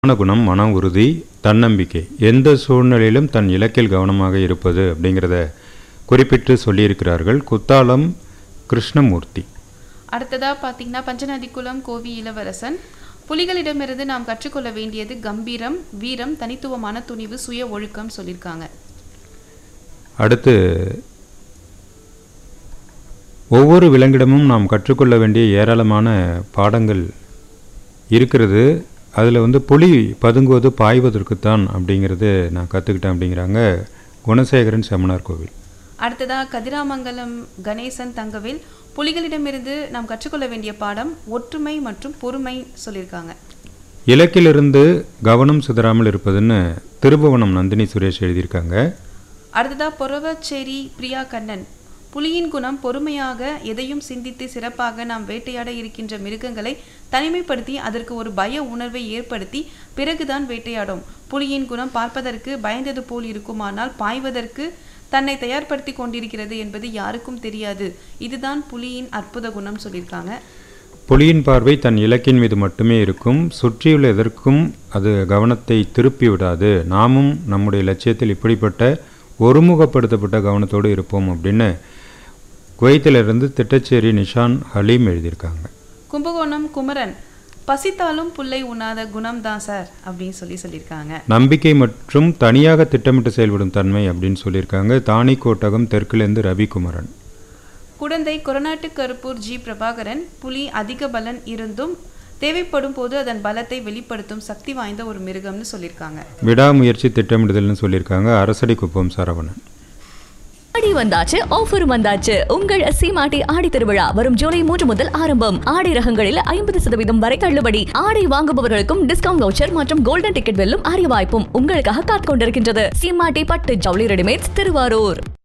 ஞான குணம் மன உறுதி தன்னம்பிக்கை எந்த சூழ்நிலையிலும் தன் இலக்கில் கவனமாக இருப்பது அப்படிங்கிறத குறிப்பிட்டு சொல்லியிருக்கிறார்கள் குத்தாலம் கிருஷ்ணமூர்த்தி அடுத்ததா பார்த்தீங்கன்னா பஞ்சநதிக்குளம் கோவி இளவரசன் புலிகளிடமிருந்து நாம் கற்றுக்கொள்ள வேண்டியது கம்பீரம் வீரம் தனித்துவமான துணிவு சுய ஒழுக்கம் சொல்லியிருக்காங்க அடுத்து ஒவ்வொரு விலங்கிடமும் நாம் கற்றுக்கொள்ள வேண்டிய ஏராளமான பாடங்கள் இருக்கிறது அதில் வந்து புலி பதுங்குவது பாய்வதற்குத்தான் அப்படிங்கிறது நான் கற்றுக்கிட்டேன் அப்படிங்கிறாங்க குணசேகரன் செமனார் கோவில் அடுத்ததா கதிராமங்கலம் கணேசன் தங்கவேல் புலிகளிடமிருந்து நாம் கற்றுக்கொள்ள வேண்டிய பாடம் ஒற்றுமை மற்றும் பொறுமை சொல்லியிருக்காங்க இலக்கிலிருந்து கவனம் சிதறாமல் இருப்பதுன்னு திருபுவனம் நந்தினி சுரேஷ் எழுதியிருக்காங்க அடுத்ததா பொறவச்சேரி பிரியா கண்ணன் புலியின் குணம் பொறுமையாக எதையும் சிந்தித்து சிறப்பாக நாம் வேட்டையாட இருக்கின்ற மிருகங்களை தனிமைப்படுத்தி அதற்கு ஒரு பய உணர்வை ஏற்படுத்தி பிறகுதான் வேட்டையாடும் புலியின் குணம் பார்ப்பதற்கு பயந்தது போல் இருக்குமானால் பாய்வதற்கு தன்னை தயார்படுத்தி கொண்டிருக்கிறது என்பது யாருக்கும் தெரியாது இதுதான் புலியின் அற்புத குணம் சொல்லியிருக்காங்க புலியின் பார்வை தன் இலக்கின் மீது மட்டுமே இருக்கும் சுற்றியுள்ள எதற்கும் அது கவனத்தை திருப்பி விடாது நாமும் நம்முடைய லட்சியத்தில் இப்படிப்பட்ட ஒருமுகப்படுத்தப்பட்ட கவனத்தோடு இருப்போம் அப்படின்னு குவைத்திலிருந்து திட்டச்சேரி நிஷான் ஹலீம் எழுதியிருக்காங்க கும்பகோணம் குமரன் பசித்தாலும் புல்லை உண்ணாத குணம் தான் சார் அப்படின்னு சொல்லி சொல்லியிருக்காங்க நம்பிக்கை மற்றும் தனியாக திட்டமிட்டு செயல்படும் தன்மை அப்படின்னு சொல்லியிருக்காங்க தானி கோட்டகம் தெற்குலேருந்து ரவிக்குமரன் குடந்தை கொரநாட்டு கருப்பூர் ஜி பிரபாகரன் புலி அதிக பலன் இருந்தும் தேவைப்படும் போது அதன் பலத்தை வெளிப்படுத்தும் சக்தி வாய்ந்த ஒரு மிருகம்னு சொல்லியிருக்காங்க விடாமுயற்சி திட்டமிடுதல்னு சொல்லியிருக்காங்க அரசடி குப்பம் சரவணன் ஆடி வந்தாச்சு ஆஃபர் வந்தாச்சு உங்கள் சீமாட்டி ஆடி திருவிழா வரும் ஜூலை மூன்று முதல் ஆரம்பம் ஆடை ரகங்களில் ஐம்பது சதவீதம் வரை தள்ளுபடி ஆடை வாங்குபவர்களுக்கும் டிஸ்கவுண்ட் வவுச்சர் மற்றும் கோல்டன் டிக்கெட் வெல்லும் அரிய வாய்ப்பும் உங்களுக்காக காத்துக் கொண்டிருக்கின்றது சீமாட்டி பட்டு ஜவுளி ரெடிமேட்ஸ் திருவாரூர்